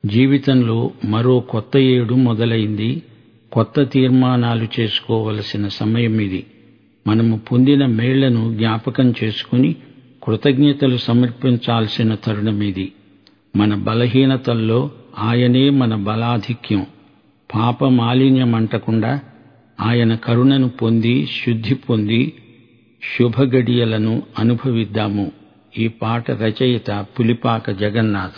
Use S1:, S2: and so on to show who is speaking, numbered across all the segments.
S1: జీవితంలో మరో కొత్త ఏడు మొదలైంది కొత్త తీర్మానాలు చేసుకోవలసిన సమయం ఇది మనము పొందిన మేళ్లను జ్ఞాపకం చేసుకుని కృతజ్ఞతలు సమర్పించాల్సిన తరుణమిది మన బలహీనతల్లో ఆయనే మన బలాధిక్యం పాప మాలిన్యమంటకుండా ఆయన కరుణను పొంది శుద్ధి పొంది శుభగడియలను అనుభవిద్దాము ఈ పాట రచయిత పులిపాక జగన్నాథ్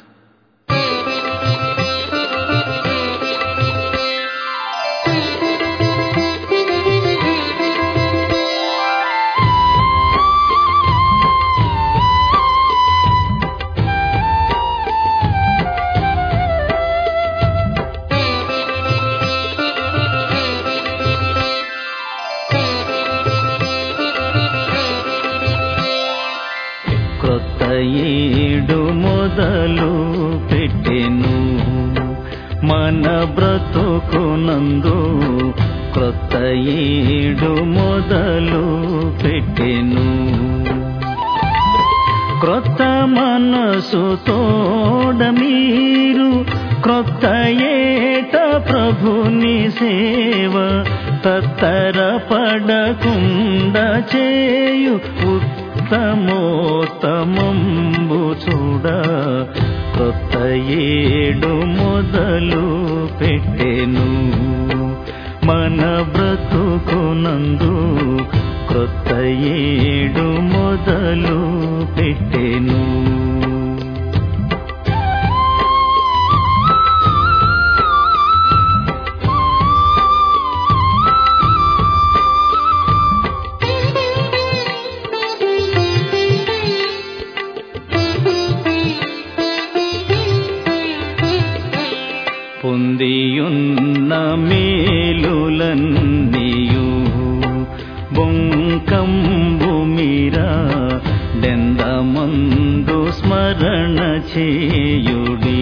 S2: క్రొత్త ఏడు మొదలు పెట్టెను మన బ్రతుకునందు క్రొత్త ఏడు మొదలు పెట్టెను క్రొత్త మనసు తోడ మీరు క్రొత్త ఏట ప్రభుని సేవ తత్తర పడకుండ చేయు ఉత్తమోత్తమంబు చూడ క్రొత్త ఏడు మొదలు పెట్టెను మన బ్రతుకునందు క్రొత్త ఏడు మొదలు పెట్టెను పొందియున్న మేలులన్నీయు బొంకంబు మీరా డెందమందు స్మరణ చేయుడి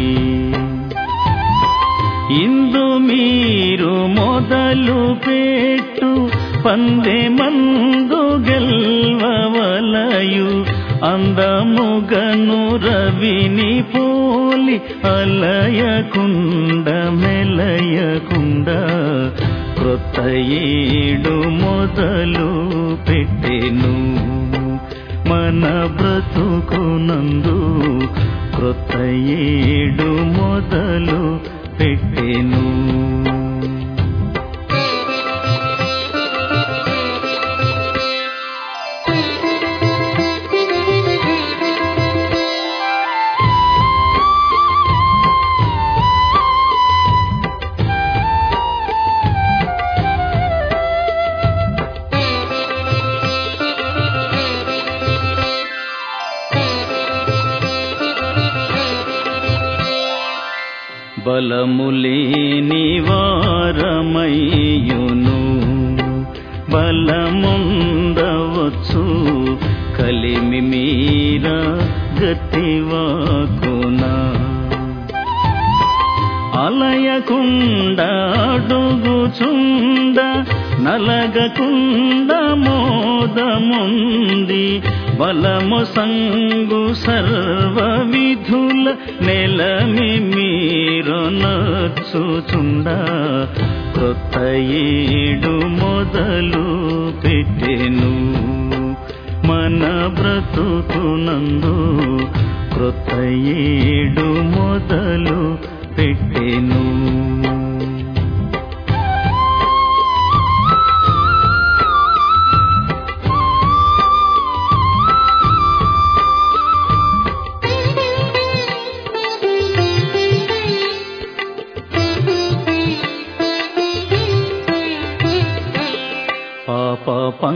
S2: ఇందు మీరు మొదలు పెట్టు పందె మందు గెల్వవలయు అందముగను రవిని పోలి అలయకుండ మెలయకుండ క్రొత్త ఏడు మొదలు పెట్టెను మన బ్రతుకునందు క్రొత్త ఏడు మొదలు పెట్టెను బలములేని వారమయ్యును బలముందవచ్చు కలిమి మీర గతివాకునా అలయకుండ అడుగుచుండ నలగకుండ మోదముంది బలము సంగు సర్వ విధుల నెలమి మీరు నచ్చుచుండ క్రొత్త ఏడు మొదలు పెట్టెను మన బ్రతుకునందు క్రొత్త ఏడు మొదలు పెట్టెను పాప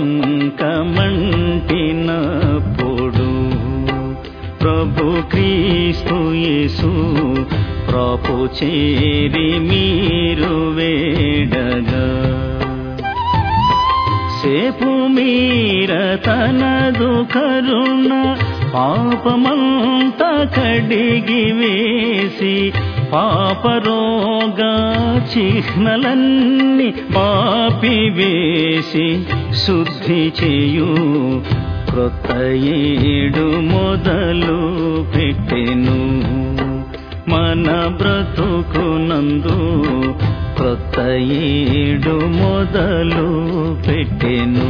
S2: పంకమంటినప్పుడు ప్రభు క్రీస్తు యేసు ప్రాపు చేరి మీరు వేడగా సేపు మీర తనదు కరుణ పాపమంత కడిగి వేసి పాపరోగ చిహ్నలన్నీ పాపి వేసి శుద్ధి చేయు క్రొత్త ఏడు మొదలు పెట్టెను మన బ్రతుకునందు క్రొత్త ఏడు మొదలు పెట్టెను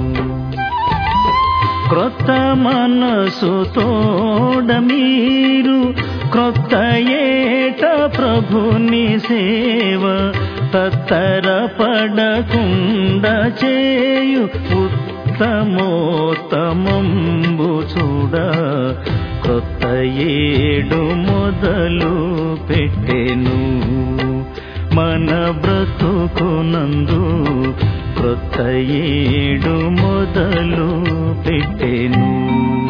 S2: క్రొత్త మనసు తోడ మీరు క్రొత్త ఏట ప్రభుని సేవ తత్తర పడకుండ చేయు ఉత్తమోత్తమంబు చూడ క్రొత్త ఏడు మొదలు పెట్టెను మన బ్రతుకునందు క్రొత్త ఏడు మొదలు పెట్టెను